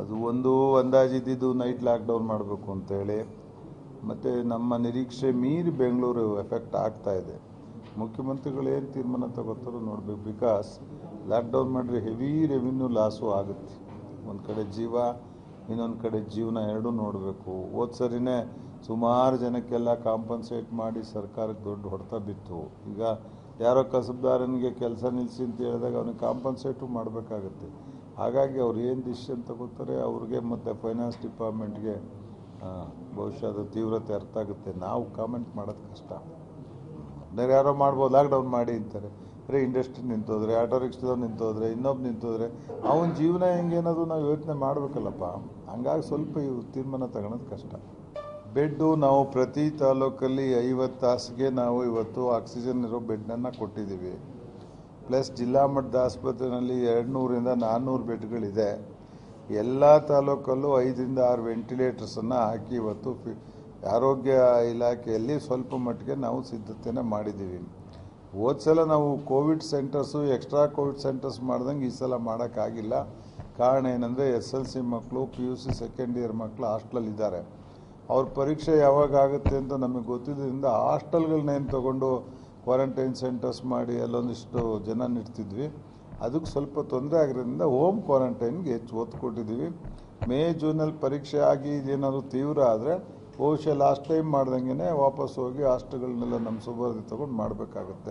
ಅದು ಒಂದು ಅಂದಾಜಿದ್ದು night lockdown ಮಾಡಬೇಕು ಅಂತೇಳಿ ಮತ್ತು ನಮ್ಮ ನಿರೀಕ್ಷೆ ಮೀರಿ ಬೆಂಗಳೂರು ಎಫೆಕ್ಟ್ ಆಗ್ತಾ ಇದೆ ಮುಖ್ಯಮಂತ್ರಿಗಳು ಏನು ತೀರ್ಮಾನ ತಗೋತಾರೋ ನೋಡಬೇಕು ಬಿಕಾಸ್ ಲಾಕ್ಡೌನ್ ಮಾಡಿದ್ರೆ ಹೆವಿ ರೆವಿನ್ಯೂ ಲಾಸು ಆಗುತ್ತೆ ಒಂದು ಕಡೆ ಜೀವ ಇನ್ನೊಂದು ಕಡೆ ಜೀವನ ಎರಡೂ ನೋಡಬೇಕು ಹೋದ ಸರಿನೇ ಸುಮಾರು ಜನಕ್ಕೆಲ್ಲ ಕಾಂಪನ್ಸೇಟ್ ಮಾಡಿ ಸರ್ಕಾರಕ್ಕೆ ದೊಡ್ಡ ಹೊಡೆತ ಬಿತ್ತು ಈಗ ಯಾರೋ ಕಸಬ್ದಾರನಿಗೆ ಕೆಲಸ ನಿಲ್ಲಿಸಿ ಅಂತ ಹೇಳಿದಾಗ ಅವನಿಗೆ ಕಾಂಪನ್ಸೇಟು ಮಾಡಬೇಕಾಗುತ್ತೆ ಹಾಗಾಗಿ ಅವ್ರು ಏನು ಡಿಸಿಷನ್ ತಗೋತಾರೆ ಅವ್ರಿಗೆ ಮತ್ತು ಫೈನಾನ್ಸ್ ಡಿಪಾರ್ಟ್ಮೆಂಟ್ಗೆ ಆ, ಬಹುಶಃ ಅದು ತೀವ್ರತೆ ಅರ್ಥ ಆಗುತ್ತೆ ನಾವು ಕಾಮೆಂಟ್ ಮಾಡೋದು ಕಷ್ಟ ಬೇರೆ ಯಾರೋ ಮಾಡ್ಬೋದು ಲಾಕ್ಡೌನ್ ಮಾಡಿ ಅಂತಾರೆ ಬರೀ ಇಂಡಸ್ಟ್ರಿ ನಿಂತೋದ್ರೆ ಆಟೋ ರಿಕ್ಷಾದವ್ರು ನಿಂತೋದ್ರೆ ಇನ್ನೊಬ್ಬ ನಿಂತೋದ್ರೆ ಅವನ ಜೀವನ ಹೆಂಗೇನದು ನಾವು ಯೋಚನೆ ಮಾಡಬೇಕಲ್ಲಪ್ಪ ಹಂಗಾಗಿ ಸ್ವಲ್ಪ ಇವು ತೀರ್ಮಾನ ತಗೊಳೋದು ಕಷ್ಟ ಬೆಡ್ಡು ನಾವು ಪ್ರತಿ ತಾಲೂಕಲ್ಲಿ ಐವತ್ತು ತಾಸಿಗೆ ನಾವು ಇವತ್ತು ಆಕ್ಸಿಜನ್ ಇರೋ ಬೆಡ್ನನ್ನು ಕೊಟ್ಟಿದ್ದೀವಿ ಪ್ಲಸ್ ಜಿಲ್ಲಾ ಮಟ್ಟದ ಆಸ್ಪತ್ರೆಯಲ್ಲಿ ಎರಡು ನೂರಿಂದ ನಾನ್ನೂರು ಬೆಡ್ಗಳಿದೆ ಎಲ್ಲ ತಾಲೂಕಲ್ಲೂ ಐದರಿಂದ ಆರು ವೆಂಟಿಲೇಟರ್ಸನ್ನು ಹಾಕಿ ಇವತ್ತು ಫಿ ಆರೋಗ್ಯ ಇಲಾಖೆಯಲ್ಲಿ ಸ್ವಲ್ಪ ಮಟ್ಟಿಗೆ ನಾವು ಸಿದ್ಧತೆನ ಮಾಡಿದ್ದೀವಿ ಹೋದ ಸಲ ನಾವು covid centres extra covid centres ಮಾಡ್ದಂಗೆ ಈ ಸಲ ಮಾಡೋಕ್ಕಾಗಿಲ್ಲ ಕಾರಣ ಏನಂದರೆ ಎಸ್ ಎಲ್ ಸಿ ಮಕ್ಕಳು P U C second year ಮಕ್ಕಳು ಹಾಸ್ಟೆಲಲ್ಲಿದ್ದಾರೆ ಅವ್ರ ಪರೀಕ್ಷೆ ಯಾವಾಗ ಆಗುತ್ತೆ ಅಂತ ನಮಗೆ ಗೊತ್ತಿದ್ದರಿಂದ ಹಾಸ್ಟೆಲ್ಗಳನ್ನೇನು ತಗೊಂಡು ಕ್ವಾರಂಟೈನ್ ಸೆಂಟರ್ಸ್ ಮಾಡಿ ಅಲ್ಲೊಂದಿಷ್ಟು ಜನ ನಿಡ್ತಿದ್ವಿ ಅದಕ್ಕೆ ಸ್ವಲ್ಪ ತೊಂದರೆ ಆಗಿರೋದ್ರಿಂದ ಹೋಮ್ ಕ್ವಾರಂಟೈನ್ಗೆ ಹೆಚ್ಚು ಒತ್ತು ಕೊಟ್ಟಿದ್ದೀವಿ ಮೇ ಜೂನಲ್ಲಿ ಪರೀಕ್ಷೆ ಆಗಿ ಇದೇನಾದ್ರು ತೀವ್ರ ಆದರೆ ಬಹುಶಃ ಲಾಸ್ಟ್ ಟೈಮ್ ಮಾಡ್ದಂಗೆ ವಾಪಸ್ ಹೋಗಿ ಹಾಸ್ಟೆಲ್ಗಳನ್ನೆಲ್ಲ ನಮ್ಮ ಸುಬರ್ದಿ ತೊಗೊಂಡು ಮಾಡಬೇಕಾಗುತ್ತೆ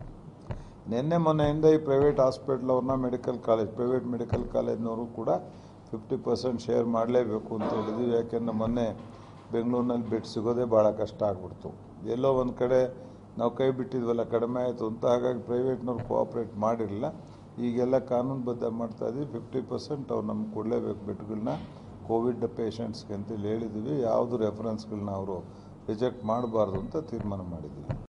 ನಿನ್ನೆ ಮೊನ್ನೆಯಿಂದ ಈ ಪ್ರೈವೇಟ್ ಹಾಸ್ಪಿಟ್ಲ್ ಅವ್ರನ್ನ ಮೆಡಿಕಲ್ ಕಾಲೇಜ್ ಪ್ರೈವೇಟ್ ಮೆಡಿಕಲ್ ಕಾಲೇಜ್ನವರು ಕೂಡ ಫಿಫ್ಟಿ ಪರ್ಸೆಂಟ್ ಶೇರ್ ಮಾಡಲೇಬೇಕು ಅಂತ ಹೇಳಿದ್ವಿ ಯಾಕೆಂದರೆ ಮೊನ್ನೆ ಬೆಂಗಳೂರಿನಲ್ಲಿ ಬೆಡ್ ಸಿಗೋದೇ ಭಾಳ ಕಷ್ಟ ಆಗ್ಬಿಡ್ತು ಎಲ್ಲೋ ಒಂದು ಕಡೆ ನಾವು ಕೈ ಬಿಟ್ಟಿದ್ವಲ್ಲ ಕಡಿಮೆ ಆಯಿತು ಅಂತ ಹಾಗಾಗಿ ಪ್ರೈವೇಟ್ನವ್ರು ಕೋಆಪ್ರೇಟ್ ಮಾಡಿರಲಿಲ್ಲ ಈಗೆಲ್ಲ ಕಾನೂನುಬದ್ಧ ಮಾಡ್ತಾ ಇದ್ವಿ ಫಿಫ್ಟಿ ಪರ್ಸೆಂಟ್ ಅವ್ರು ನಮ್ಗೆ ಕೊಡಲೇಬೇಕು ಬೆಡ್ಗಳನ್ನ ಕೋವಿಡ್ ಪೇಷಂಟ್ಸ್ಗೆ ಅಂತೇಳಿ ಹೇಳಿದ್ವಿ ಯಾವುದು ರೆಫರೆನ್ಸ್ಗಳನ್ನ ಅವರು ರಿಜೆಕ್ಟ್ ಮಾಡಬಾರ್ದು ಅಂತ ತೀರ್ಮಾನ ಮಾಡಿದ್ವಿ